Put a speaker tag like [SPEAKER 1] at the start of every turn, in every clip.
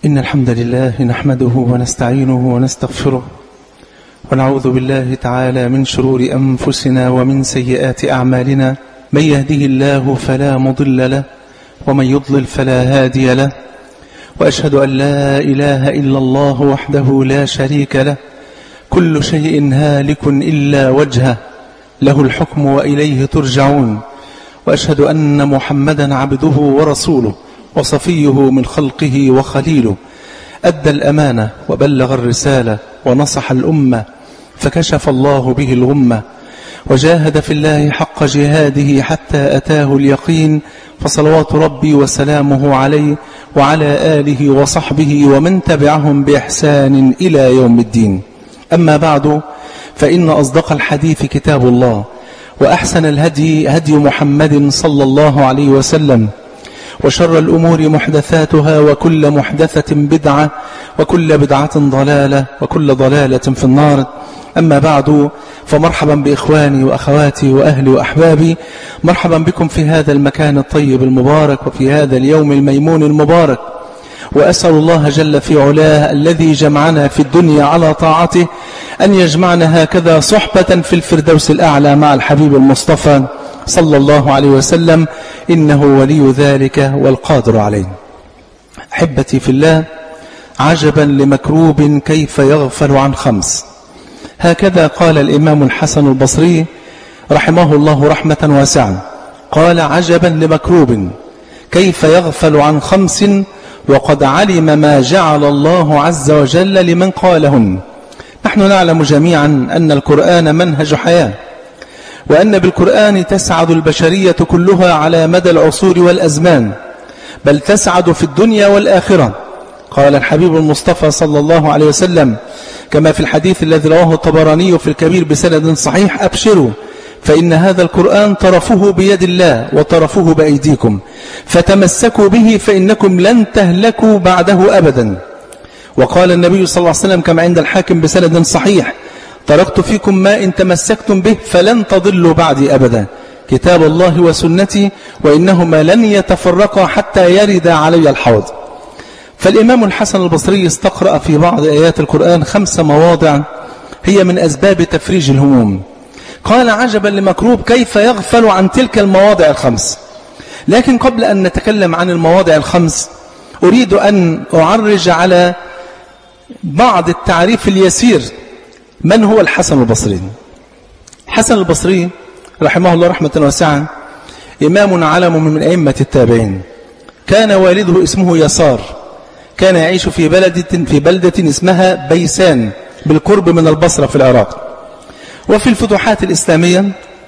[SPEAKER 1] إن الحمد لله نحمده ونستعينه ونستغفره ونعوذ بالله تعالى من شرور أنفسنا ومن سيئات أعمالنا من يهده الله فلا مضل له ومن يضلل فلا هادي له وأشهد أن لا إله إلا الله وحده لا شريك له كل شيء هالك إلا وجهه له الحكم وإليه ترجعون وأشهد أن محمدا عبده ورسوله وصفيه من خلقه وخليله أدى الأمانة وبلغ الرسالة ونصح الأمة فكشف الله به الغمة وجاهد في الله حق جهاده حتى أتاه اليقين فصلوات ربي وسلامه عليه وعلى آله وصحبه ومن تبعهم بإحسان إلى يوم الدين أما بعد فإن أصدق الحديث كتاب الله وأحسن الهدي هدي محمد صلى الله عليه وسلم وشر الأمور محدثاتها وكل محدثة بدعة وكل بدعة ضلالة وكل ضلالة في النار أما بعد فمرحبا بإخواني وأخواتي وأهلي وأحبابي مرحبا بكم في هذا المكان الطيب المبارك وفي هذا اليوم الميمون المبارك وأسأل الله جل في علاه الذي جمعنا في الدنيا على طاعته أن يجمعنا هكذا صحبة في الفردوس الأعلى مع الحبيب المصطفى صلى الله عليه وسلم إنه ولي ذلك والقادر عليه أحبتي في الله عجبا لمكروب كيف يغفل عن خمس هكذا قال الإمام الحسن البصري رحمه الله رحمة واسعة قال عجبا لمكروب كيف يغفل عن خمس وقد علم ما جعل الله عز وجل لمن قالهن نحن نعلم جميعا أن القرآن منهج حياة وأن بالقرآن تسعد البشرية كلها على مدى العصور والأزمان بل تسعد في الدنيا والآخرة قال الحبيب المصطفى صلى الله عليه وسلم كما في الحديث الذي رواه الطبراني في الكبير بسند صحيح أبشروا فإن هذا القرآن طرفه بيد الله وطرفه بأيديكم فتمسكوا به فإنكم لن تهلكوا بعده أبدا وقال النبي صلى الله عليه وسلم كما عند الحاكم بسند صحيح تركت فيكم ما إن تمسكتم به فلن تضلوا بعدي أبدا كتاب الله وسنتي وإنهما لن يتفرقا حتى يرد علي الحوض فالإمام الحسن البصري استقرأ في بعض آيات القرآن خمس مواضع هي من أسباب تفريج الهموم قال عجبا لمكروب كيف يغفل عن تلك المواضع الخمس لكن قبل أن نتكلم عن المواضع الخمس أريد أن أعرج على بعض التعريف اليسير من هو الحسن البصري الحسن البصري رحمه الله رحمة واسعة إمام علم من أئمة التابعين كان والده اسمه يسار كان يعيش في بلدة, في بلدة اسمها بيسان بالقرب من البصرة في العراق وفي الفتوحات الإسلامية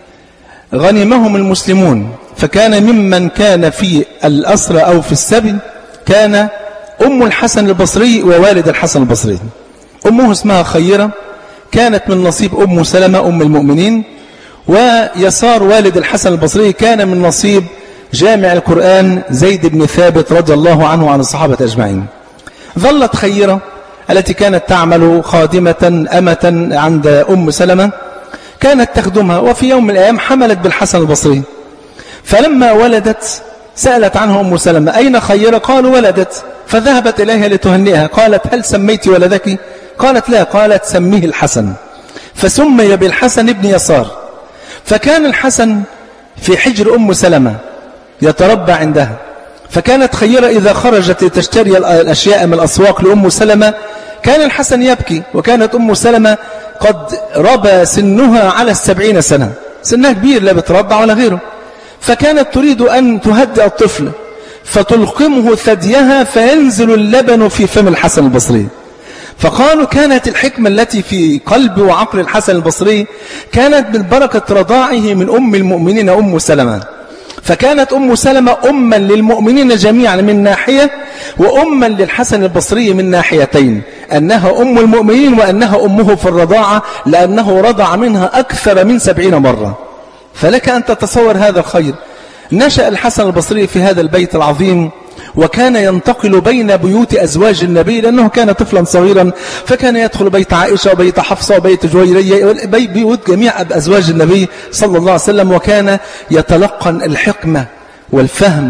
[SPEAKER 1] غنمهم المسلمون فكان ممن كان في الأسرى أو في السبي كان أم الحسن البصري ووالد الحسن البصري أمه اسمها خيرة كانت من نصيب أم سلمة أم المؤمنين ويسار والد الحسن البصري كان من نصيب جامع القرآن زيد بن ثابت رضي الله عنه وعن الصحابة أجمعين ظلت خيرة التي كانت تعمل خادمة أمة عند أم سلمة كانت تخدمها وفي يوم من الأيام حملت بالحسن البصري فلما ولدت سألت عنه أم سلمة أين خيرة قالوا ولدت فذهبت إليها لتهنئها قالت هل سميت ولدك قالت لا قالت سميه الحسن فسمي بالحسن ابن يسار فكان الحسن في حجر أم سلمة يتربى عندها فكانت خيرة إذا خرجت لتشتري الأشياء من الأسواق لأم سلمة كان الحسن يبكي وكانت أم سلمة قد ربى سنها على السبعين سنة سنها كبير لا بترضع ولا غيره فكانت تريد أن تهدئ الطفل فتلقمه ثديها فينزل اللبن في فم الحسن البصري فقالوا كانت الحكمة التي في قلب وعقل الحسن البصري كانت من بركة رضاعه من أم المؤمنين أم سلمة فكانت أم سلمة أما للمؤمنين جميعا من ناحية وأما للحسن البصري من ناحيتين أنها أم المؤمنين وأنها أمه في الرضاعة لأنه رضع منها أكثر من سبعين مرة فلك أن تتصور هذا الخير نشأ الحسن البصري في هذا البيت العظيم وكان ينتقل بين بيوت أزواج النبي لأنه كان طفلا صغيرا فكان يدخل بيت عائشة وبيت حفصة وبيت جويرية بيوت جميع أزواج النبي صلى الله عليه وسلم وكان يتلقن الحكمة والفهم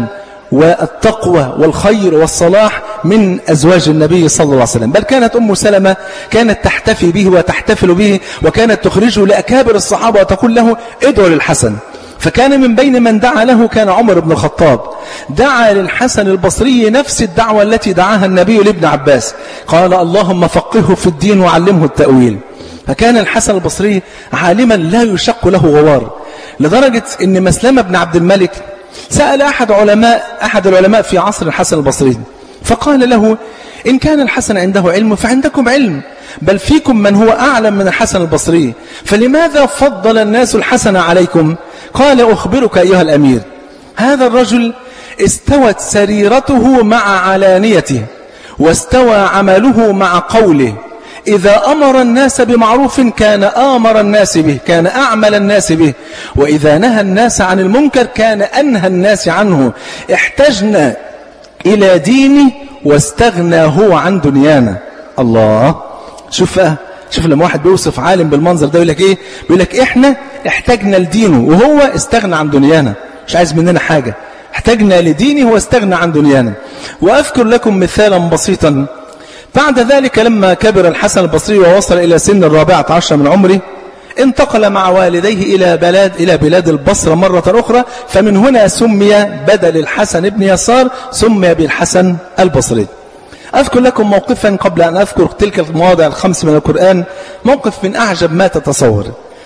[SPEAKER 1] والتقوى والخير والصلاح من أزواج النبي صلى الله عليه وسلم بل كانت أم سلمة كانت تحتفي به وتحتفل به وكانت تخرجه لأكابر الصحابة وتقول له ادعو للحسن فكان من بين من دعا له كان عمر بن الخطاب دعا للحسن البصري نفس الدعوة التي دعاها النبي لابن عباس قال اللهم فقهه في الدين وعلمه التأويل فكان الحسن البصري عالما لا يشق له غوار لدرجة ان مسلمة بن عبد الملك سأل أحد علماء أحد العلماء في عصر الحسن البصري فقال له إن كان الحسن عنده علم فعندكم علم بل فيكم من هو أعلم من الحسن البصري فلماذا فضل الناس الحسن عليكم قال أخبرك أيها الأمير هذا الرجل استوت سريرته مع علانيته واستوى عمله مع قوله إذا أمر الناس بمعروف كان آمر الناس به كان أعمل الناس به وإذا نهى الناس عن المنكر كان أنهى الناس عنه احتجنا إلى دينه واستغنى هو عن دنيانا الله شوف شوف لما واحد بيوصف عالم بالمنظر ده يقول لك ايه بيقول لك احنا احتاجنا لدينه وهو استغنى عن دنيانا مش عايز مننا حاجة احتاجنا لدينه واستغنى عن دنيانا وأذكر لكم مثالا بسيطا بعد ذلك لما كبر الحسن البصري ووصل إلى سن الرابعة عشر من عمره انتقل مع والديه إلى بلاد إلى بلاد البصرة مرة أخرى فمن هنا سمي بدل الحسن بن يسار سمي بالحسن البصري أذكر لكم موقفا قبل أن أذكر تلك المواضع الخمس من القرآن موقف من أعجب ما تتصور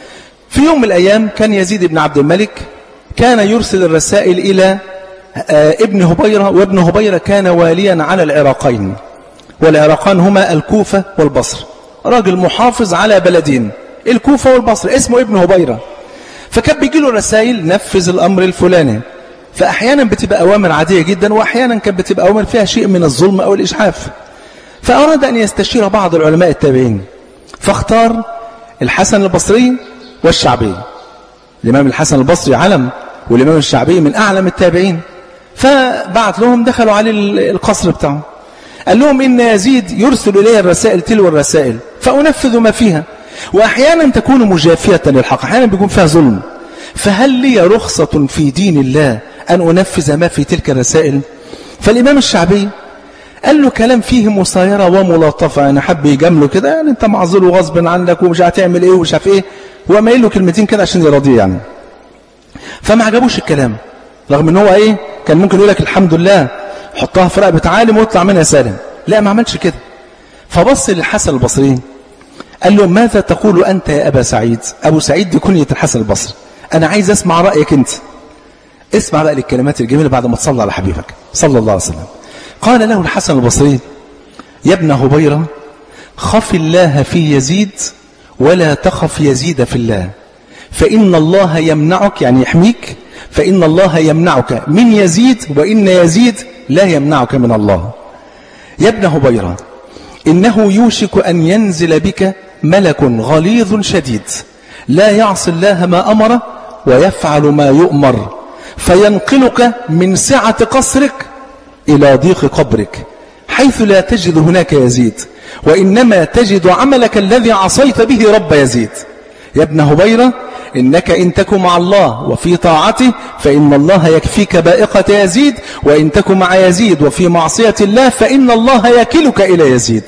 [SPEAKER 1] في يوم من الأيام كان يزيد بن عبد الملك كان يرسل الرسائل إلى ابن هبيرة وابن هبيرة كان واليا على العراقين والعراقان هما الكوفة والبصر راجل محافظ على بلدين الكوفة والبصر اسمه ابن هبيرة فكان بيجي له رسائل نفذ الأمر الفلاني فأحيانا بتبقى أوامر عادية جدا وأحيانا كانت بتبقى أوامر فيها شيء من الظلم أو الإجحاف فأراد أن يستشير بعض العلماء التابعين فاختار الحسن البصري والشعبي الإمام الحسن البصري علم والإمام الشعبي من أعلم التابعين فبعت لهم دخلوا عليه القصر بتاعه قال لهم إن يزيد يرسل إلي الرسائل تلو الرسائل فأنفذ ما فيها وأحيانا تكون مجافية للحق أحيانا بيكون فيها ظلم فهل لي رخصة في دين الله أن أنفذ ما في تلك الرسائل فالإمام الشعبي قال له كلام فيه مصايرة وملاطفة يعني حب يجامله كده يعني انت معذور وغصب عنك ومش هتعمل ايه ومش عارف ايه هو ما له كلمتين كده عشان يرضيه يعني فما عجبوش الكلام رغم ان هو ايه كان ممكن يقول لك الحمد لله حطها في رقبة عالم واطلع منها سالم لا ما عملش كده فبص للحسن البصري قال له ماذا تقول أنت يا أبا سعيد أبو سعيد دي كنية الحسن البصري أنا عايز أسمع رأيك أنت اسمع بقى الكلمات الجميلة بعد ما تصلى على حبيبك صلى الله عليه وسلم قال له الحسن البصري يا ابن هبيرة خف الله في يزيد ولا تخف يزيد في الله فإن الله يمنعك يعني يحميك فإن الله يمنعك من يزيد وإن يزيد لا يمنعك من الله يا ابن هبيرة إنه يوشك أن ينزل بك ملك غليظ شديد لا يعصي الله ما أمر ويفعل ما يؤمر فينقلك من سعة قصرك إلى ضيق قبرك حيث لا تجد هناك يزيد وإنما تجد عملك الذي عصيت به رب يزيد يا ابن هبيرة إنك إن تك مع الله وفي طاعته فإن الله يكفيك بائقة يزيد وإن تك مع يزيد وفي معصية الله فإن الله يكلك إلى يزيد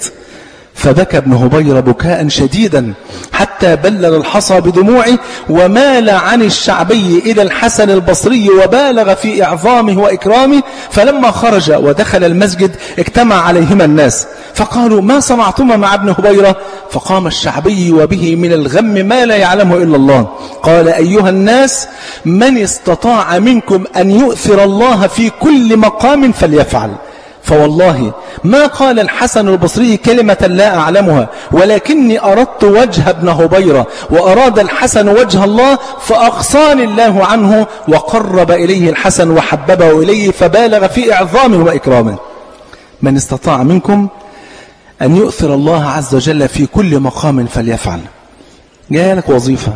[SPEAKER 1] فبكى ابن هبير بكاء شديدا حتى بلل الحصى بدموعه ومال عن الشعبي إلى الحسن البصري وبالغ في إعظامه وإكرامه فلما خرج ودخل المسجد اجتمع عليهما الناس فقالوا ما صنعتما مع ابن هبيرة فقام الشعبي وبه من الغم ما لا يعلمه إلا الله قال أيها الناس من استطاع منكم أن يؤثر الله في كل مقام فليفعل فوالله ما قال الحسن البصري كلمة لا أعلمها ولكني أردت وجه ابن هبيرة وأراد الحسن وجه الله فأقصاني الله عنه وقرب إليه الحسن وحببه إليه فبالغ في إعظامه وإكرامه من استطاع منكم أن يؤثر الله عز وجل في كل مقام فليفعل جاء لك وظيفة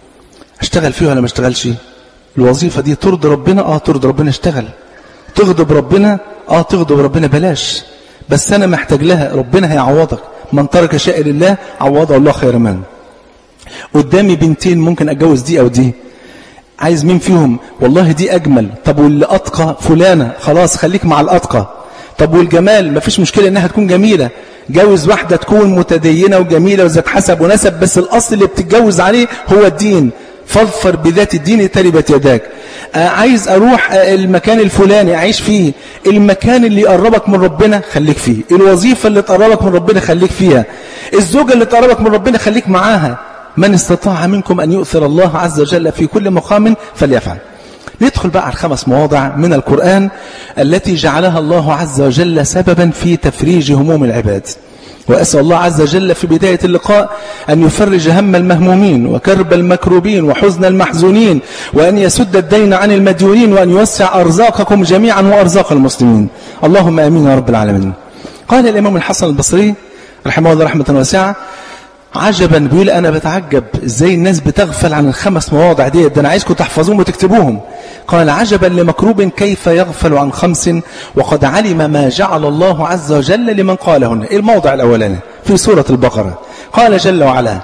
[SPEAKER 1] اشتغل فيها ولا ما اشتغلش الوظيفة دي ترضي ربنا اه ترضي ربنا اشتغل تغضب ربنا اه تغضب ربنا بلاش بس انا محتاج لها ربنا هيعوضك من ترك شيء لله عوضه الله خير منه قدامي بنتين ممكن اتجوز دي او دي عايز مين فيهم والله دي أجمل طب واللي أتقى فلانة خلاص خليك مع الأتقى طب والجمال مفيش مشكلة إنها تكون جميلة جوز واحدة تكون متدينة وجميلة وذات حسب ونسب بس الأصل اللي بتتجوز عليه هو الدين فاظفر بذات الدين تربت يداك آه عايز أروح آه المكان الفلاني أعيش فيه المكان اللي يقربك من ربنا خليك فيه الوظيفة اللي تقربك من ربنا خليك فيها الزوجة اللي تقربك من ربنا خليك معاها من استطاع منكم أن يؤثر الله عز وجل في كل مقام فليفعل ندخل بقى على الخمس مواضع من القرآن التي جعلها الله عز وجل سببا في تفريج هموم العباد وأسأل الله عز وجل في بداية اللقاء أن يفرج هم المهمومين وكرب المكروبين وحزن المحزونين وأن يسد الدين عن المديونين وأن يوسع أرزاقكم جميعا وأرزاق المسلمين اللهم أمين يا رب العالمين قال الإمام الحسن البصري رحمه الله رحمة واسعة عجبا بيقول أنا بتعجب إزاي الناس بتغفل عن الخمس مواضع دي ده أنا عايزكم تحفظوهم وتكتبوهم قال عجبا لمكروب كيف يغفل عن خمس وقد علم ما جعل الله عز وجل لمن قالهن إيه الموضع الأولاني في سورة البقرة قال جل وعلا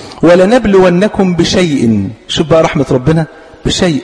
[SPEAKER 1] ولنبلونكم بشيء شوف بقى رحمة ربنا بشيء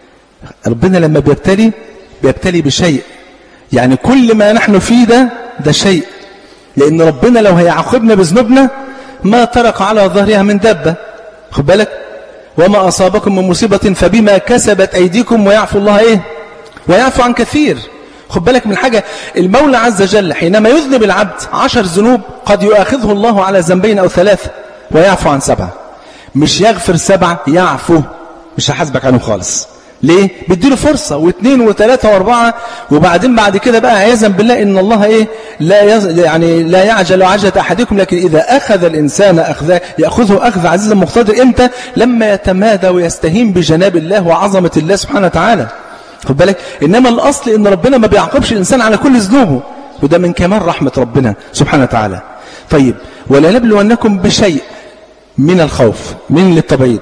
[SPEAKER 1] ربنا لما بيبتلي بيبتلي بشيء يعني كل ما نحن فيه ده ده شيء لأن ربنا لو هيعاقبنا بذنوبنا ما ترك على ظهرها من دابة خد بالك وما أصابكم من مصيبة فبما كسبت أيديكم ويعفو الله إيه ويعفو عن كثير خد بالك من حاجة المولى عز وجل حينما يذنب العبد عشر ذنوب قد يؤاخذه الله على ذنبين أو ثلاثة ويعفو عن سبعة مش يغفر سبعة يعفو مش هحاسبك عنه خالص ليه بيديله فرصة واثنين وثلاثة واربعة وبعدين بعد كده بقى عياذا بالله ان الله ايه لا يز يعني لا يعجل عجلة احدكم لكن اذا اخذ الانسان اخذ ياخذه اخذ عزيزا مقتدر امتى لما يتمادى ويستهين بجناب الله وعظمة الله سبحانه وتعالى خد بالك انما الاصل ان ربنا ما بيعاقبش الانسان على كل ذنوبه وده من كمال رحمة ربنا سبحانه وتعالى طيب ولا نبلونكم بشيء من الخوف من للتبعيد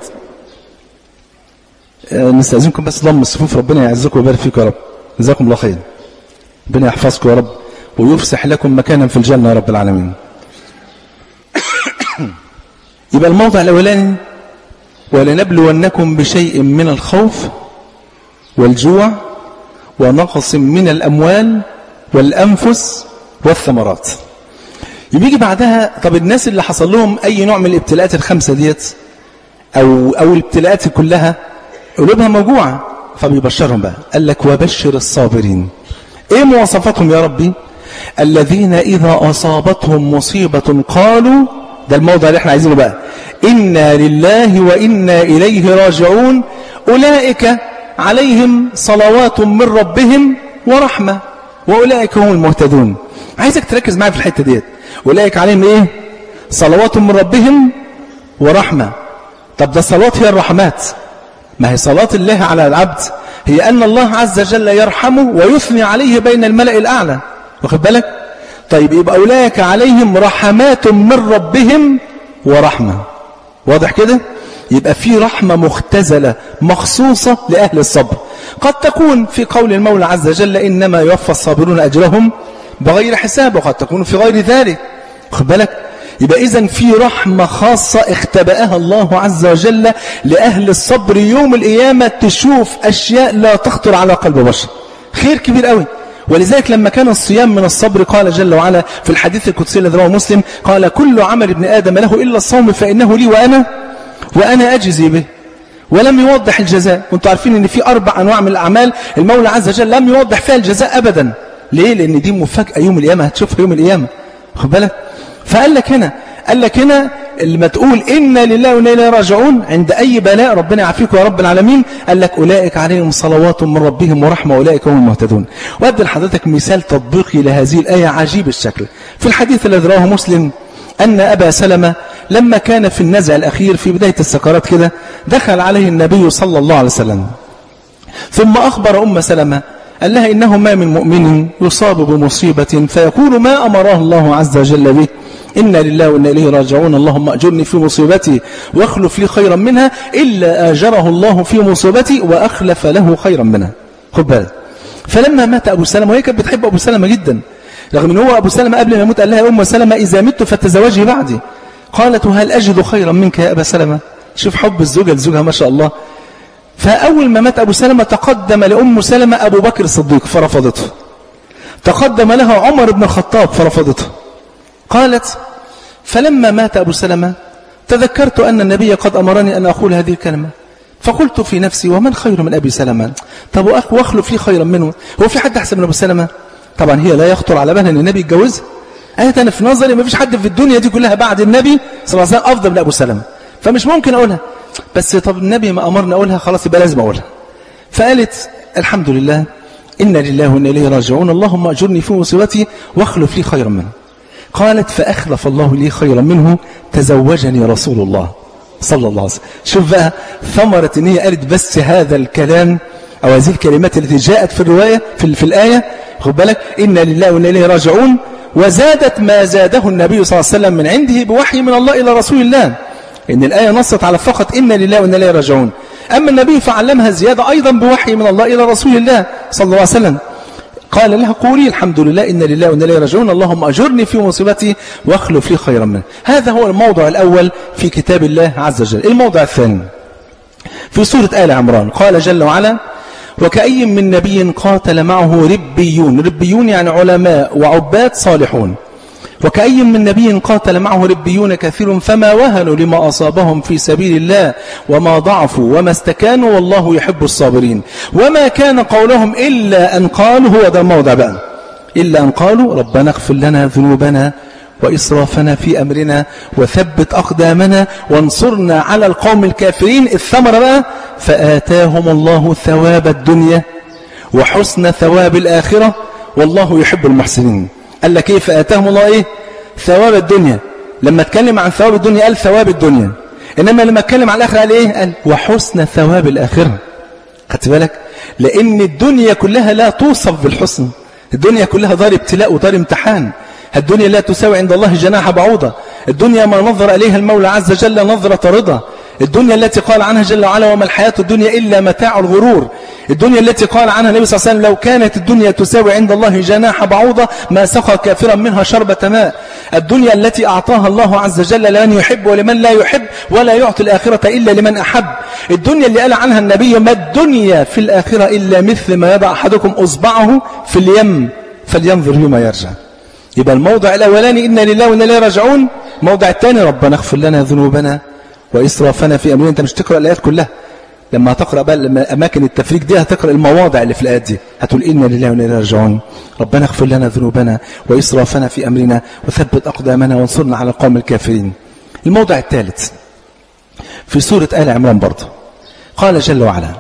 [SPEAKER 1] نستأذنكم بس ضم الصفوف ربنا يعزكم ويبارك فيكم يا رب جزاكم الله خير ربنا يحفظكم يا رب ويفسح لكم مكانا في الجنة يا رب العالمين يبقى الموضع الأولاني ولنبلونكم بشيء من الخوف والجوع ونقص من الأموال والأنفس والثمرات يجي بعدها طب الناس اللي حصل لهم أي نوع من الابتلاءات الخمسة ديت أو, أو الابتلاءات كلها قلوبها موجوعة فبيبشرهم بقى قال لك وبشر الصابرين ايه مواصفاتهم يا ربي الذين اذا اصابتهم مصيبة قالوا ده الموضع اللي احنا عايزينه بقى انا لله وانا اليه راجعون اولئك عليهم صلوات من ربهم ورحمة واولئك هم المهتدون عايزك تركز معايا في الحتة ديت اولئك عليهم ايه صلوات من ربهم ورحمة طب ده الصلوات هي الرحمات ما هي صلاة الله على العبد هي أن الله عز وجل يرحمه ويثني عليه بين الملأ الأعلى واخد بالك طيب يبقى أولئك عليهم رحمات من ربهم ورحمة واضح كده يبقى في رحمة مختزلة مخصوصة لأهل الصبر قد تكون في قول المولى عز وجل إنما يوفى الصابرون أجرهم بغير حساب وقد تكون في غير ذلك واخد بالك يبقى إذا في رحمة خاصة اختبأها الله عز وجل لأهل الصبر يوم القيامة تشوف أشياء لا تخطر على قلب بشر خير كبير قوي ولذلك لما كان الصيام من الصبر قال جل وعلا في الحديث القدسي الذي رواه مسلم قال كل عمل ابن آدم له إلا الصوم فإنه لي وأنا وأنا أجزي به ولم يوضح الجزاء وانتم عارفين ان في أربع أنواع من الأعمال المولى عز وجل لم يوضح فيها الجزاء أبدا ليه؟ لأن دي مفاجأة يوم القيامة هتشوفها يوم القيامة خد بالك فقال لك هنا قال لك هنا لما تقول إنا لله وإنا إليه راجعون عند أي بلاء ربنا يعافيك يا رب العالمين قال لك أولئك عليهم صلوات من ربهم ورحمة أولئك هم المهتدون وأبدأ لحضرتك مثال تطبيقي لهذه الآية عجيب الشكل في الحديث الذي رواه مسلم أن أبا سلمة لما كان في النزع الأخير في بداية السكرات كده دخل عليه النبي صلى الله عليه وسلم ثم أخبر أم سلمة قال لها إنه ما من مؤمن يصاب بمصيبة فيقول ما أمره الله عز وجل به إنا لله وإنا إليه راجعون اللهم أجرني في مصيبتي واخلف لي خيرا منها إلا آجره الله في مصيبتي وأخلف له خيرا منها خد بالك فلما مات أبو سلمة وهي كانت بتحب أبو سلمة جدا رغم أن هو أبو سلمة قبل ما يموت قال لها يا أم سلمة إذا مت فتزوجي بعدي قالت هل أجد خيرا منك يا أبا سلمة شوف حب الزوجة لزوجها ما شاء الله فأول ما مات أبو سلمة تقدم لأم سلمة أبو بكر الصديق فرفضته تقدم لها عمر بن الخطاب فرفضته قالت فلما مات أبو سلمة تذكرت أن النبي قد أمرني أن أقول هذه الكلمة فقلت في نفسي ومن خير من أبي سلمة طب واخلف لي خيرا منه هو في حد أحسن من أبو سلمة طبعا هي لا يخطر على بالها أن النبي يتجوزها أنا أنا في نظري ما فيش حد في الدنيا دي كلها بعد النبي صلى الله عليه وسلم أفضل من أبو سلمة فمش ممكن أقولها بس طب النبي ما أمرنا أقولها خلاص يبقى لازم أقولها فقالت الحمد لله إن لله وإنا إليه راجعون اللهم أجرني في مصيبتي واخلف لي خيرا منه قالت فأخلف الله لي خيرا منه تزوجني رسول الله صلى الله عليه وسلم شوف بقى ثمرة ان هي قالت بس هذا الكلام أو هذه الكلمات التي جاءت في الرواية في, في الآية خد بالك إن لله وإنا إليه راجعون وزادت ما زاده النبي صلى الله عليه وسلم من عنده بوحي من الله إلى رسول الله إن الآية نصت على فقط إن لله وإنا إليه راجعون أما النبي فعلمها زيادة أيضا بوحي من الله إلى رسول الله صلى الله عليه وسلم قال لها قولي الحمد لله إن لله وإن إليه راجعون اللهم أجرني في مصيبتي واخلف لي خيرا منه هذا هو الموضع الأول في كتاب الله عز وجل الموضع الثاني في سورة آل عمران قال جل وعلا وكأي من نبي قاتل معه ربيون ربيون يعني علماء وعباد صالحون وكأي من نبي قاتل معه ربيون كثير فما وهنوا لما أصابهم في سبيل الله وما ضعفوا وما استكانوا والله يحب الصابرين وما كان قولهم إلا أن قالوا هو ده الموضع بقى إلا أن قالوا ربنا اغفر لنا ذنوبنا وإسرافنا في أمرنا وثبت أقدامنا وانصرنا على القوم الكافرين الثمرة بقى فآتاهم الله ثواب الدنيا وحسن ثواب الآخرة والله يحب المحسنين قال لك كيف آتاهم الله إيه ثواب الدنيا لما اتكلم عن ثواب الدنيا قال ثواب الدنيا إنما لما اتكلم عن الآخرة قال إيه قال وحسن ثواب الآخرة خدت بالك لأن الدنيا كلها لا توصف بالحسن الدنيا كلها دار ابتلاء ودار امتحان الدنيا لا تساوي عند الله جناح بعوضة الدنيا ما نظر إليها المولى عز وجل نظرة رضا الدنيا التي قال عنها جل وعلا وما الحياة الدنيا إلا متاع الغرور الدنيا التي قال عنها النبي صلى الله عليه وسلم لو كانت الدنيا تساوي عند الله جناح بعوضة ما سقى كافرا منها شربة ماء الدنيا التي أعطاها الله عز وجل لمن يحب ولمن لا يحب ولا يعطي الآخرة إلا لمن أحب الدنيا اللي قال عنها النبي ما الدنيا في الآخرة إلا مثل ما يضع أحدكم أصبعه في اليم فلينظر بما يرجع يبقى الموضع الأولاني إنا لله وإنا إليه راجعون الموضع الثاني ربنا اغفر لنا ذنوبنا وإسرافنا في أمرنا أنت مش تقرأ الآيات كلها لما هتقرأ بقى أماكن التفريق دي هتقرأ المواضع اللي في الآيات دي هتقول إنا لله وإنا إليه راجعون ربنا اغفر لنا ذنوبنا وإسرافنا في أمرنا وثبت أقدامنا وانصرنا على القوم الكافرين الموضع الثالث في سورة آل عمران برضه قال جل وعلا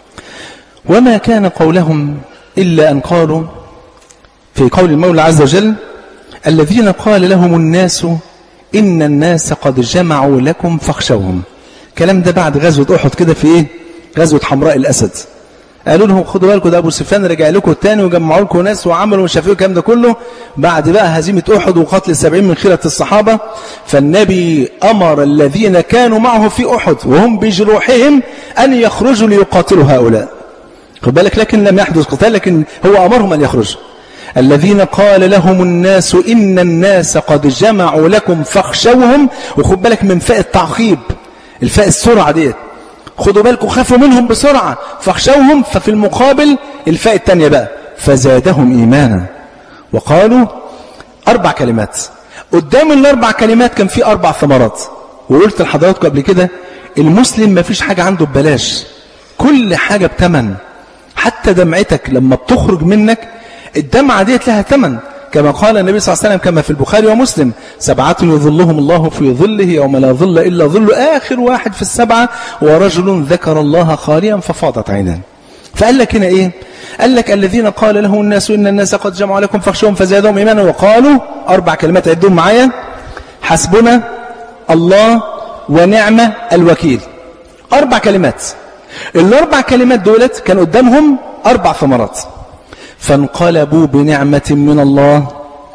[SPEAKER 1] وما كان قولهم إلا أن قالوا في قول المولى عز وجل الذين قال لهم الناس إن الناس قد جمعوا لكم فاخشوهم الكلام ده بعد غزوة أحد كده في إيه غزوة حمراء الأسد قالوا لهم خدوا بالكم ده أبو سفيان رجع لكم الثاني وجمعوا لكم ناس وعملوا ومش الكلام ده كله بعد بقى هزيمة أحد وقتل السبعين من خيرة الصحابة فالنبي أمر الذين كانوا معه في أحد وهم بجروحهم أن يخرجوا ليقاتلوا هؤلاء خد بالك لكن لم يحدث قتال لكن هو أمرهم أن يخرجوا الذين قال لهم الناس إن الناس قد جمعوا لكم فاخشوهم وخد بالك من فاء التعقيب الفاء السرعة ديت خدوا بالكم خافوا منهم بسرعة فاخشوهم ففي المقابل الفاء الثانية بقى فزادهم إيمانا وقالوا أربع كلمات قدام الأربع كلمات كان في أربع ثمرات وقلت لحضراتكم قبل كده المسلم ما فيش حاجة عنده ببلاش كل حاجة بتمن حتى دمعتك لما بتخرج منك الدمعة ديت لها ثمن كما قال النبي صلى الله عليه وسلم كما في البخاري ومسلم سبعة يظلهم الله في ظله يوم لا ظل إلا ظل آخر واحد في السبعة ورجل ذكر الله خاليا ففاضت عيناه فقال لك هنا إيه قال لك الذين قال لهم الناس إن الناس قد جمعوا لكم فاخشوهم فزادهم إيمانا وقالوا أربع كلمات عدهم معايا حسبنا الله ونعم الوكيل أربع كلمات الأربع كلمات دولت كان قدامهم أربع ثمرات فانقلبوا بنعمة من الله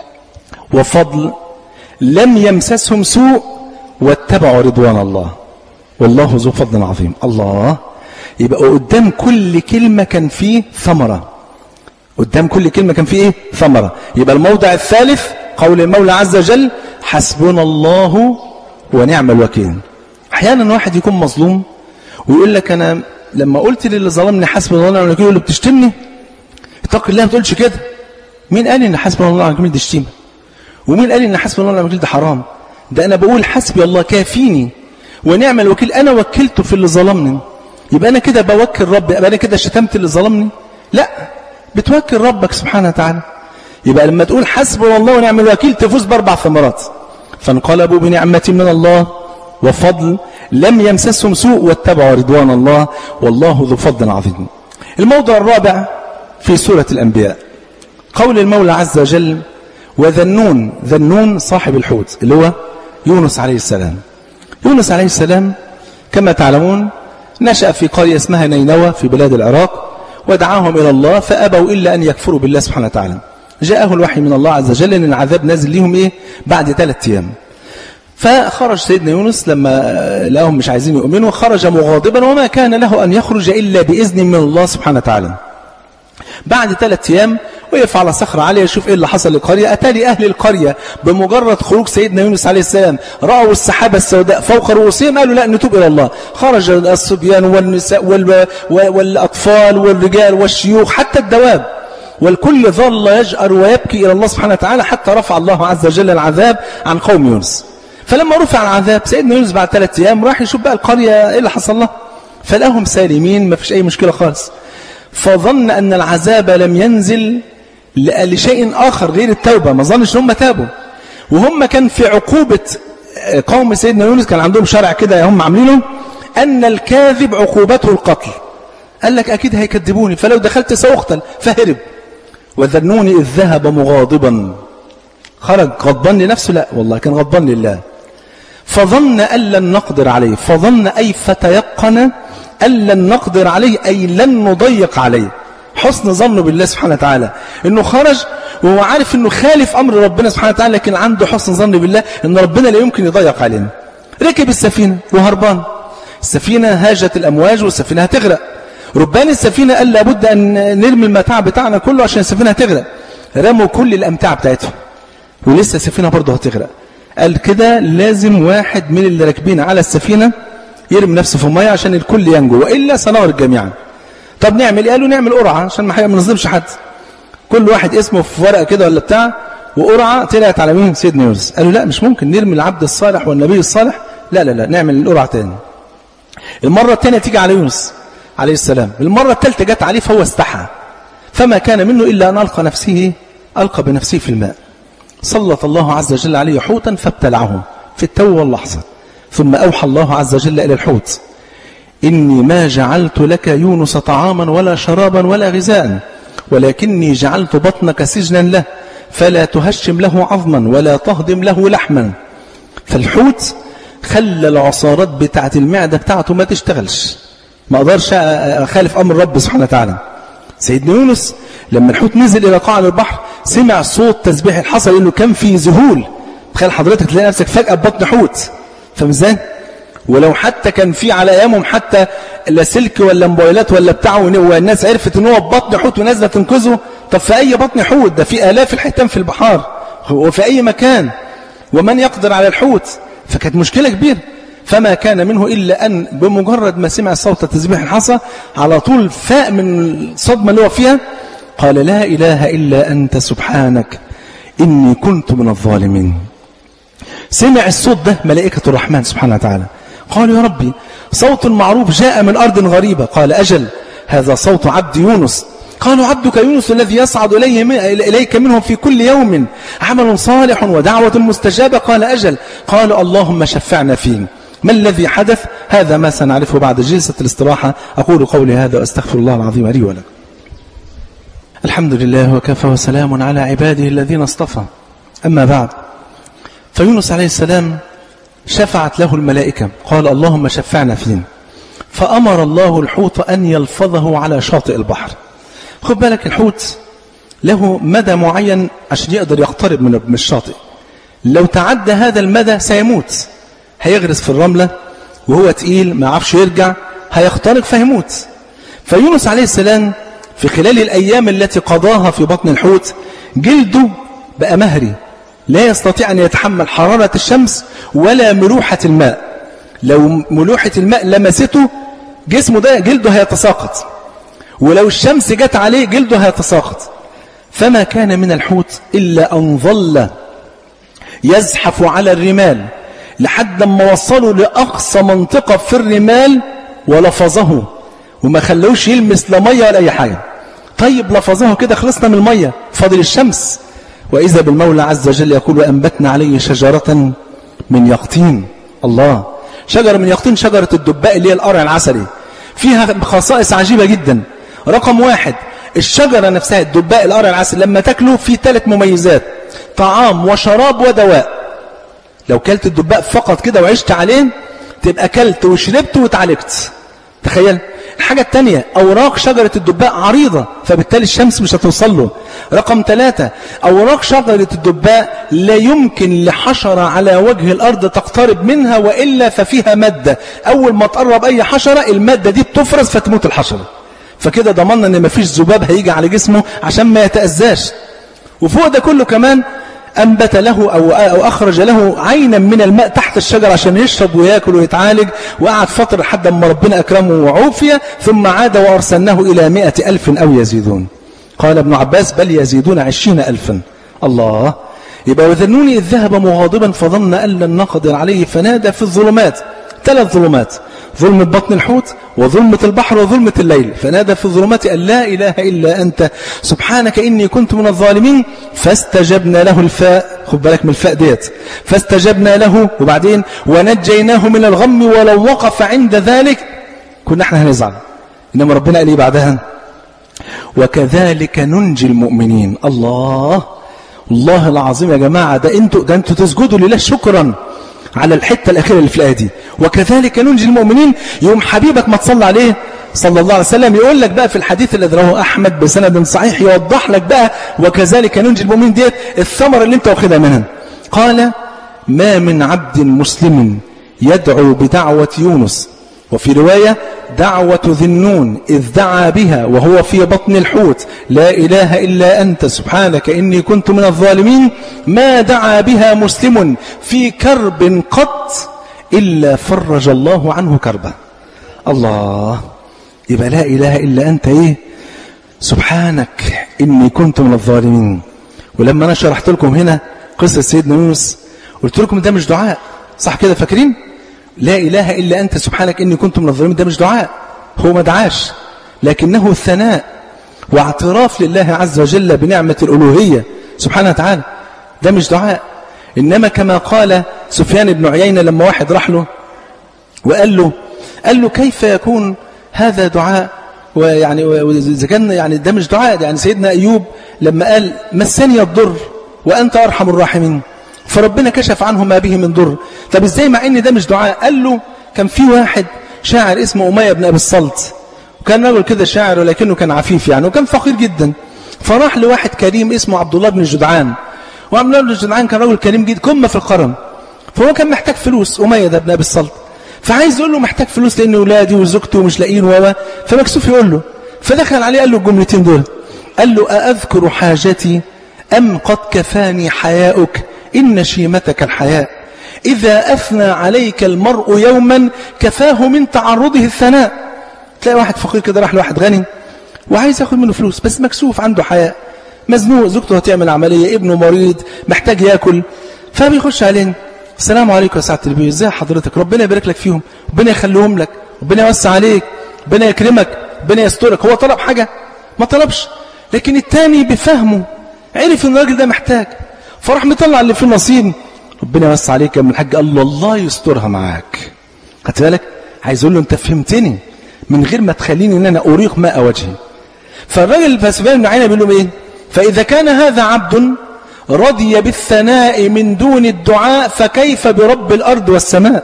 [SPEAKER 1] وفضل لم يمسسهم سوء واتبعوا رضوان الله والله ذو فضل عظيم الله يبقى قدام كل كلمة كان فيه ثمرة قدام كل كلمة كان فيه ايه ثمرة يبقى الموضع الثالث قول المولى عز وجل حسبنا الله ونعم الوكيل احيانا واحد يكون مظلوم ويقول لك انا لما قلت للي ظلمني حسب الله ونعم الوكيل اللي بتشتمني اتق الله ما تقولش كده مين قال ان حسب الله ونعم الوكيل دي شتيمه ومين قال ان حسب الله ونعم الوكيل ده حرام ده انا بقول حسبي الله كافيني ونعم الوكيل انا وكلته في اللي ظلمني يبقى انا كده بوكل ربي يبقى انا كده شتمت اللي ظلمني لا بتوكل ربك سبحانه وتعالى يبقى لما تقول حسبنا الله ونعم الوكيل تفوز باربع ثمرات فانقلبوا بنعمه من الله وفضل لم يمسسهم سوء واتبعوا رضوان الله والله ذو فضل عظيم الموضوع الرابع في سورة الأنبياء قول المولى عز وجل وذنون ذنون صاحب الحوت اللي هو يونس عليه السلام يونس عليه السلام كما تعلمون نشأ في قرية اسمها نينوى في بلاد العراق ودعاهم إلى الله فأبوا إلا أن يكفروا بالله سبحانه وتعالى جاءه الوحي من الله عز وجل أن العذاب نازل لهم إيه بعد ثلاثة أيام فخرج سيدنا يونس لما لقاهم مش عايزين يؤمنوا خرج مغاضبا وما كان له أن يخرج إلا بإذن من الله سبحانه وتعالى بعد ثلاث أيام وقف على صخرة عالية يشوف إيه اللي حصل للقرية أتالي أهل القرية بمجرد خروج سيدنا يونس عليه السلام رأوا السحابة السوداء فوق رؤوسهم قالوا لا نتوب إلى الله خرج الصبيان والنساء وال... والأطفال والرجال والشيوخ حتى الدواب والكل ظل يجأر ويبكي إلى الله سبحانه وتعالى حتى رفع الله عز وجل العذاب عن قوم يونس فلما رفع العذاب سيدنا يونس بعد ثلاث أيام راح يشوف بقى القرية إيه اللي حصل لها فلقاهم سالمين ما فيش أي مشكلة خالص فظن أن العذاب لم ينزل لشيء آخر غير التوبة ما ظنش هم تابوا وهم كان في عقوبة قوم سيدنا يونس كان عندهم شرع كده هم عاملينه أن الكاذب عقوبته القتل قال لك أكيد هيكذبوني فلو دخلت سأقتل فهرب وذنوني إذ ذهب مغاضبا خرج غضبان لنفسه لا والله كان غضبان لله فظن أن لن نقدر عليه فظن أي فتيقن أن لن نقدر عليه أي لن نضيق عليه حسن ظنه بالله سبحانه وتعالى انه خرج وهو عارف انه خالف امر ربنا سبحانه وتعالى لكن عنده حسن ظن بالله ان ربنا لا يمكن يضيق علينا ركب السفينة وهربان السفينة هاجت الامواج والسفينة هتغرق ربان السفينة قال لابد ان نرمي المتاع بتاعنا كله عشان السفينة هتغرق رموا كل الامتاع بتاعتهم ولسه السفينة برضه هتغرق قال كده لازم واحد من اللي راكبين على السفينة يرمي نفسه في المية عشان الكل ينجو وإلا سنغرق جميعا طب نعمل ايه قالوا نعمل قرعة عشان ما نظلمش حد كل واحد اسمه في ورقة كده ولا بتاع وقرعة طلعت على مين سيدنا يونس قالوا لا مش ممكن نرمي العبد الصالح والنبي الصالح لا لا لا نعمل القرعة تاني المرة الثانية تيجي على يونس عليه السلام المرة الثالثة جت عليه فهو استحى فما كان منه إلا أن ألقى نفسه ألقى بنفسه في الماء سلط الله عز وجل عليه حوتا فابتلعه في التو واللحظة ثم أوحى الله عز وجل إلى الحوت إني ما جعلت لك يونس طعاما ولا شرابا ولا غذاء ولكني جعلت بطنك سجنا له فلا تهشم له عظما ولا تهضم له لحما فالحوت خلى العصارات بتاعت المعدة بتاعته ما تشتغلش ما أقدرش أخالف أمر رب سبحانه وتعالى سيدنا يونس لما الحوت نزل إلى قاع البحر سمع صوت تسبيح الحصى لأنه كان في ذهول تخيل حضرتك تلاقي نفسك فجأة ببطن حوت فاهم ازاي؟ ولو حتى كان في على ايامهم حتى لا سلك ولا موبايلات ولا بتاع والناس عرفت ان هو ببطن حوت ونازله تنقذه طب في اي بطن حوت ده في الاف الحيتان في البحار وفي اي مكان ومن يقدر على الحوت فكانت مشكله كبيره فما كان منه الا ان بمجرد ما سمع صوت تسبيح الحصى على طول فاق من الصدمه اللي هو فيها قال لا اله الا انت سبحانك اني كنت من الظالمين سمع الصوت ده ملائكه الرحمن سبحانه وتعالى قالوا يا ربي صوت معروف جاء من أرض غريبة قال أجل هذا صوت عبد يونس قالوا عبدك يونس الذي يصعد إليه إليك منهم في كل يوم عمل صالح ودعوة مستجابة قال أجل قال اللهم شفعنا فيه ما الذي حدث هذا ما سنعرفه بعد جلسة الاستراحة أقول قولي هذا وأستغفر الله العظيم لي ولكم الحمد لله وكفى وسلام على عباده الذين اصطفى أما بعد فيونس عليه السلام شفعت له الملائكة قال اللهم شفعنا فيه فأمر الله الحوت أن يلفظه على شاطئ البحر خد بالك الحوت له مدى معين عشان يقدر يقترب من الشاطئ لو تعدى هذا المدى سيموت هيغرس في الرملة وهو تقيل ما عرفش يرجع هيخترق فيموت فيونس عليه السلام في خلال الأيام التي قضاها في بطن الحوت جلده بقى مهري لا يستطيع أن يتحمل حرارة الشمس ولا ملوحة الماء لو ملوحة الماء لمسته جسمه ده جلده هيتساقط ولو الشمس جت عليه جلده هيتساقط فما كان من الحوت إلا أن ظل يزحف على الرمال لحد ما وصلوا لأقصى منطقة في الرمال ولفظه وما خلوش يلمس لا ميه ولا أي حاجة طيب لفظه كده خلصنا من المية فاضل الشمس وإذا بالمولى عز وجل يقول وأنبتنا عليه شجرة من يقطين الله شجرة من يقطين شجرة الدباء اللي هي القرع العسلي فيها خصائص عجيبة جدا رقم واحد الشجرة نفسها الدباء القرع العسل لما تاكله في ثلاث مميزات طعام وشراب ودواء لو كلت الدباء فقط كده وعشت عليه تبقى كلت وشربت وتعالجت تخيل الحاجة الثانية أوراق شجرة الدباء عريضة فبالتالي الشمس مش هتوصل له رقم ثلاثة أوراق شجرة الدباء لا يمكن لحشرة على وجه الأرض تقترب منها وإلا ففيها مادة أول ما تقرب أي حشرة المادة دي بتفرز فتموت الحشرة فكده ضمننا ان مفيش ذباب هيجي على جسمه عشان ما يتأذاش وفوق ده كله كمان أنبت له أو, أو أخرج له عينا من الماء تحت الشجر عشان يشرب ويأكل ويتعالج وقعد فترة لحد ما ربنا أكرمه وعوفي ثم عاد وأرسلناه إلى مئة ألف أو يزيدون قال ابن عباس بل يزيدون عشرين ألفا الله يبقى وذنوني إذ ذهب مغاضبا فظن أن لن نقدر عليه فنادى في الظلمات ثلاث ظلمات ظلمة بطن الحوت وظلمة البحر وظلمة الليل فنادى في الظلمات أن لا إله إلا أنت سبحانك إني كنت من الظالمين فاستجبنا له الفاء خد بالك من الفاء ديت فاستجبنا له وبعدين ونجيناه من الغم ولو وقف عند ذلك كنا احنا هنزعل إنما ربنا قال إيه بعدها وكذلك ننجي المؤمنين الله الله العظيم يا جماعة ده انتوا ده انتوا تسجدوا لله شكرا على الحتة الأخيرة اللي في الآية دي وكذلك ننجي المؤمنين يوم حبيبك ما تصلى عليه صلى الله عليه وسلم يقول لك بقى في الحديث الذي رواه أحمد بسند صحيح يوضح لك بقى وكذلك ننجي المؤمنين ديت الثمرة اللي انت واخدها منها قال ما من عبد مسلم يدعو بدعوة يونس وفي رواية دعوة ذنون إذ دعا بها وهو في بطن الحوت لا إله إلا أنت سبحانك إني كنت من الظالمين ما دعا بها مسلم في كرب قط إلا فرج الله عنه كربه الله يبقى لا إله إلا أنت إيه سبحانك إني كنت من الظالمين ولما أنا شرحت لكم هنا قصة سيدنا يونس قلت لكم ده مش دعاء صح كده فاكرين لا إله إلا أنت سبحانك إني كنت من الظالمين ده مش دعاء هو ما دعاش لكنه ثناء واعتراف لله عز وجل بنعمة الألوهية سبحانه وتعالى ده مش دعاء إنما كما قال سفيان بن عيينة لما واحد راح له وقال له قال له كيف يكون هذا دعاء ويعني إذا كان يعني ده مش دعاء يعني سيدنا أيوب لما قال مسني الضر وأنت أرحم الراحمين فربنا كشف عنه ما به من ضر طب ازاي مع ان ده مش دعاء قال له كان في واحد شاعر اسمه أمية بن أبي الصلت وكان رجل كده شاعر ولكنه كان عفيف يعني وكان فقير جدا فراح لواحد كريم اسمه عبد الله بن جدعان وعبد الله بن جدعان كان رجل كريم جدا قمة في القرن فهو كان محتاج فلوس أمية ده ابن أبي الصلت فعايز يقول له محتاج فلوس لأن أولادي وزوجتي ومش لاقيين و فمكسوف يقول له فدخل عليه قال له الجملتين دول قال له أأذكر حاجتي أم قد كفاني حياؤك إن شيمتك الحياء إذا أثنى عليك المرء يوما كفاه من تعرضه الثناء تلاقي واحد فقير كده راح لواحد غني وعايز ياخد منه فلوس بس مكسوف عنده حياء مزنوق زوجته هتعمل عملية ابنه مريض محتاج ياكل فبيخش علينا السلام عليكم يا سعادة البيه ازي حضرتك ربنا يبارك لك فيهم ربنا يخليهم لك ربنا يوسع عليك ربنا يكرمك ربنا يسترك هو طلب حاجة ما طلبش لكن التاني بفهمه عرف ان الراجل ده محتاج فراح مطلع اللي فيه نصيب ربنا يوسع عليك يا ابن الحاج قال له الله يسترها معاك خدت بالك عايز اقول له انت فهمتني من غير ما تخليني ان انا اريق ماء وجهي فالراجل فسبان بن عينه بيقول له ايه فاذا كان هذا عبد رضي بالثناء من دون الدعاء فكيف برب الارض والسماء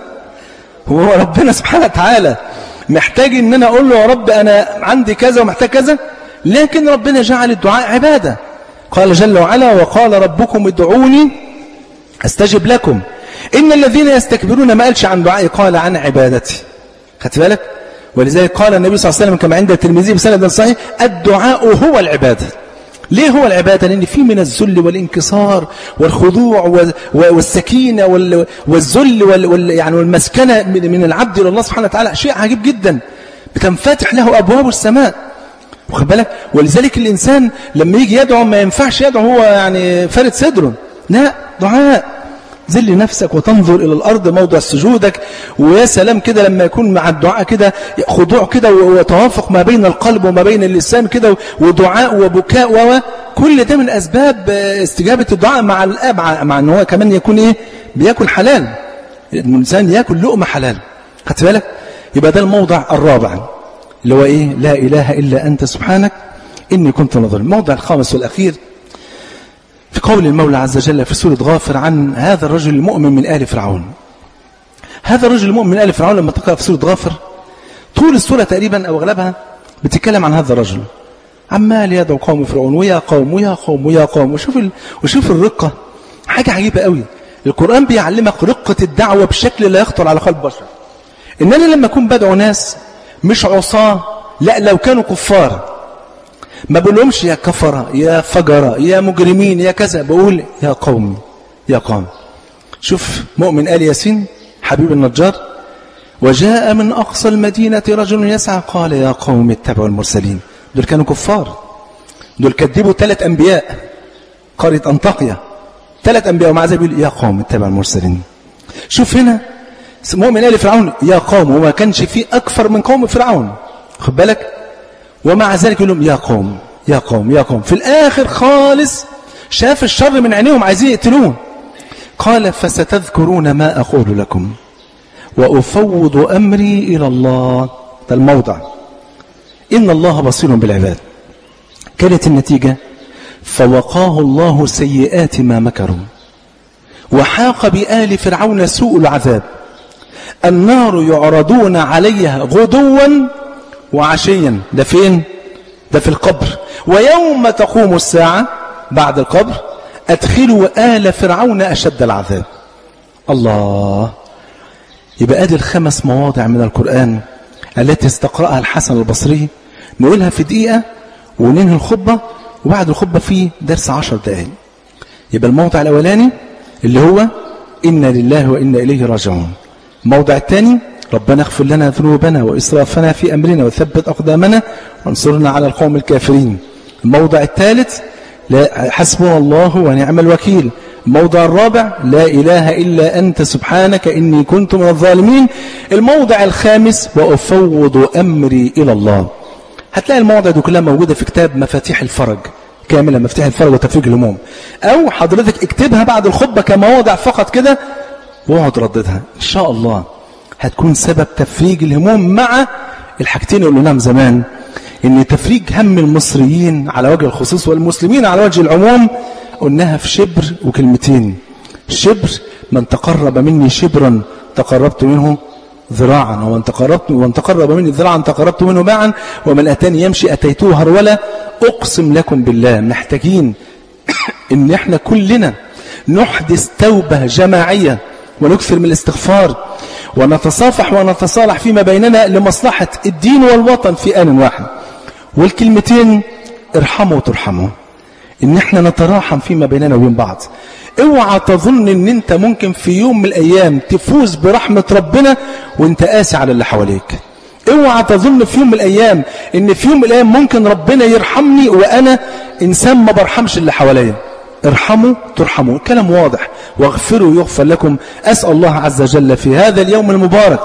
[SPEAKER 1] هو ربنا سبحانه وتعالى محتاج ان انا اقول له يا رب انا عندي كذا ومحتاج كذا لكن ربنا جعل الدعاء عباده قال جل وعلا وقال ربكم ادعوني استجب لكم إن الذين يستكبرون ما قالش عن دعائي قال عن عبادتي خدت بالك ولذلك قال النبي صلى الله عليه وسلم كما عند الترمذي بسند صحيح الدعاء هو العبادة ليه هو العبادة لأن في من الذل والانكسار والخضوع والسكينة والذل وال يعني والمسكنة من العبد إلى الله سبحانه وتعالى شيء عجيب جدا بتنفتح له أبواب السماء واخد بالك ولذلك الإنسان لما يجي يدعو ما ينفعش يدعو هو يعني فارد صدره لا دعاء ذل نفسك وتنظر إلى الأرض موضع سجودك ويا سلام كده لما يكون مع الدعاء كده خضوع كده وتوافق ما بين القلب وما بين اللسان كده ودعاء وبكاء وكل ده من أسباب استجابة الدعاء مع الآب مع أن هو كمان يكون إيه بياكل حلال الإنسان ياكل لقمة حلال خدت بالك يبقى ده الموضع الرابع اللي هو إيه لا إله إلا أنت سبحانك إني كنت نظر الموضع الخامس والأخير في قول المولى عز وجل في سورة غافر عن هذا الرجل المؤمن من آل فرعون هذا الرجل المؤمن من آل فرعون لما تقرأ في سورة غافر طول السورة تقريبا أو أغلبها بتتكلم عن هذا الرجل عمال يدعو قوم فرعون ويا قوم ويا قوم ويا قوم وشوف ال... وشوف الرقة حاجة عجيبة قوي القرآن بيعلمك رقة الدعوة بشكل لا يخطر على قلب بشر إن أنا لما أكون بدعو ناس مش عصاة لا لو كانوا كفار ما بقولهمش يا كفرة يا فجرة يا مجرمين يا كذا بقول يا قوم يا قوم شوف مؤمن آل ياسين حبيب النجار وجاء من أقصى المدينة رجل يسعى قال يا قوم اتبعوا المرسلين دول كانوا كفار دول كذبوا ثلاث أنبياء قرية أنطاقيا ثلاث أنبياء ومع ذلك يقول يا قوم اتبعوا المرسلين شوف هنا مؤمن آل فرعون يا قوم وما كانش فيه أكثر من قوم فرعون خد بالك ومع ذلك يقول لهم يا قوم يا قوم يا قوم في الآخر خالص شاف الشر من عينيهم عايزين يقتلوه قال فستذكرون ما أقول لكم وأفوض أمري إلى الله ده الموضع إن الله بصير بالعباد كانت النتيجة فوقاه الله سيئات ما مكروا وحاق بآل فرعون سوء العذاب النار يعرضون عليها غدوا وعشيا ده فين ده في القبر ويوم تقوم الساعة بعد القبر أدخلوا آل فرعون أشد العذاب الله يبقى ادي الخمس مواضع من القرآن التي استقرأها الحسن البصري نقولها في دقيقة وننهي الخطبة وبعد الخطبة في درس عشر دقائق يبقى الموضع الأولاني اللي هو إنا لله وإنا إليه راجعون الموضع الثاني ربنا اغفر لنا ذنوبنا وإسرافنا في أمرنا وثبت أقدامنا وانصرنا على القوم الكافرين الموضع الثالث لا حسبنا الله ونعم الوكيل الموضع الرابع لا إله إلا أنت سبحانك إني كنت من الظالمين الموضع الخامس وأفوض أمري إلى الله هتلاقي المواضع دي كلها موجودة في كتاب مفاتيح الفرج كاملة مفتاح الفرج وتفريج الهموم أو حضرتك اكتبها بعد الخطبة كمواضع فقط كده واقعد رددها إن شاء الله هتكون سبب تفريج الهموم مع الحاجتين اللي قلناهم زمان ان تفريج هم المصريين على وجه الخصوص والمسلمين على وجه العموم قلناها في شبر وكلمتين شبر من تقرب مني شبرا تقربت منه ذراعا ومن تقربت ومن تقرب مني ذراعا تقربت منه باعا ومن اتاني يمشي اتيته هرولا اقسم لكم بالله محتاجين ان احنا كلنا نحدث توبه جماعيه ونكثر من الاستغفار ونتصافح ونتصالح فيما بيننا لمصلحة الدين والوطن في آن واحد والكلمتين ارحموا وترحموا ان احنا نتراحم فيما بيننا وبين بعض اوعى تظن ان انت ممكن في يوم من الايام تفوز برحمة ربنا وانت قاسي على اللي حواليك اوعى تظن في يوم من الايام ان في يوم من الايام ممكن ربنا يرحمني وانا انسان ما برحمش اللي حواليا ارحموا ترحموا الكلام واضح واغفروا يغفر لكم أسأل الله عز وجل في هذا اليوم المبارك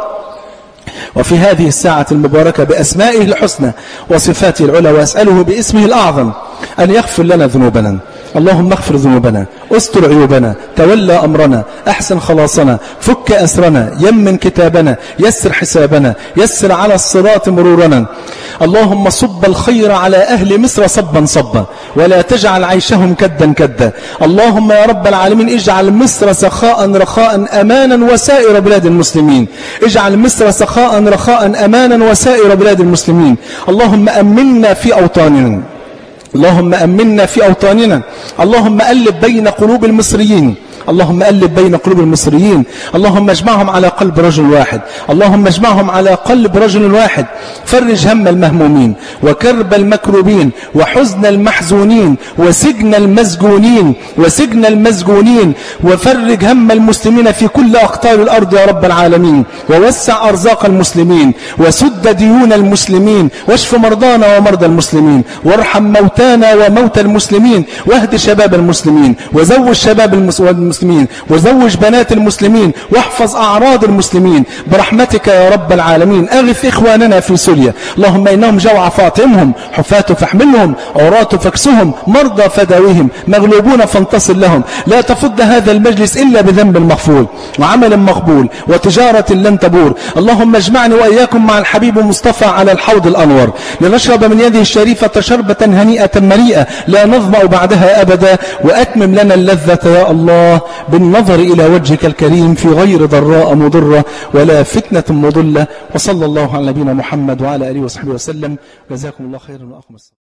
[SPEAKER 1] وفي هذه الساعة المباركة بأسمائه الحسنى وصفاته العلى وأسأله باسمه الأعظم أن يغفر لنا ذنوبنا اللهم اغفر ذنوبنا استر عيوبنا تولى أمرنا أحسن خلاصنا فك أسرنا يمن كتابنا يسر حسابنا يسر على الصراط مرورنا اللهم صب الخير على أهل مصر صبا صبا ولا تجعل عيشهم كدا كدا اللهم يا رب العالمين اجعل مصر سخاء رخاء أمانا وسائر بلاد المسلمين اجعل مصر سخاء رخاء أمانا وسائر بلاد المسلمين اللهم أمنا في أوطاننا اللهم أمنا في أوطاننا اللهم ألف بين قلوب المصريين اللهم ألف بين قلوب المصريين اللهم اجمعهم على قلب رجل واحد اللهم اجمعهم على قلب رجل واحد فرج هم المهمومين وكرب المكروبين وحزن المحزونين وسجن المسجونين وسجن المسجونين وفرج هم المسلمين في كل أقطار الأرض يا رب العالمين ووسع أرزاق المسلمين وسد ديون المسلمين واشف مرضانا ومرضى المسلمين وارحم موتانا وموتى المسلمين واهد شباب المسلمين وزوج شباب المسلمين وزوج بنات المسلمين واحفظ أعراض المسلمين برحمتك يا رب العالمين أغث إخواننا في سوريا اللهم إنهم جوع فاطمهم حفاة فاحملهم عراة فاكسهم مرضى فداويهم مغلوبون فانتصر لهم لا تفض هذا المجلس إلا بذنب مغفول وعمل مقبول وتجارة لن تبور اللهم اجمعني وإياكم مع الحبيب مصطفى على الحوض الأنور لنشرب من يده الشريفة شربة هنيئة مريئة لا نظمأ بعدها أبدا وأتمم لنا اللذة يا الله بالنظر إلى وجهك الكريم في غير ضراء مضرة ولا فتنة مضلة وصلى الله على نبينا محمد وعلى آله وصحبه وسلم جزاكم الله خيرا وأقم الصلاة